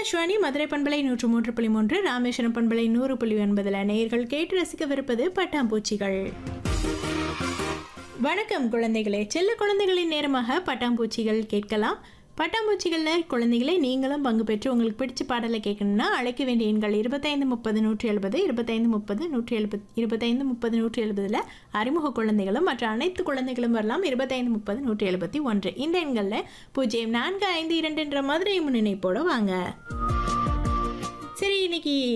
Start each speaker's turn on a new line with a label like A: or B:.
A: ஆகாஷ்வாணி மதுரை பண்பலை நூற்று மூன்று புள்ளி மூன்று ராமேஸ்வரம் பண்பலை நூறு புள்ளி ஒன்பதுல நேயர்கள் கேட்டு ரசிக்கவிருப்பது பட்டாம்பூச்சிகள் வணக்கம் குழந்தைகளே செல்ல குழந்தைகளின் நேரமாக பட்டாம்பூச்சிகள் கேட்கலாம் பட்டாம்பூச்சிகளில் குழந்தைகளே நீங்களும் பங்கு பெற்று உங்களுக்கு பிடிச்ச பாடலை கேட்கணும்னா அழைக்க வேண்டிய எண்கள் இருபத்தைந்து முப்பது நூற்றி எழுபது இருபத்தைந்து முப்பது நூற்றி எழுபது இருபத்தைந்து முப்பது நூற்றி எழுபதில் அறிமுக குழந்தைகளும் மற்ற அனைத்து குழந்தைகளும் வரலாம் இருபத்தைந்து முப்பது நூற்றி எழுபத்தி ஒன்று இந்த எண்களில் பூஜ்ஜியம் நான்கு ஐந்து இரண்டு என்ற மதுரை முன்னிணைப்போடு வாங்க சரி இன்னைக்கு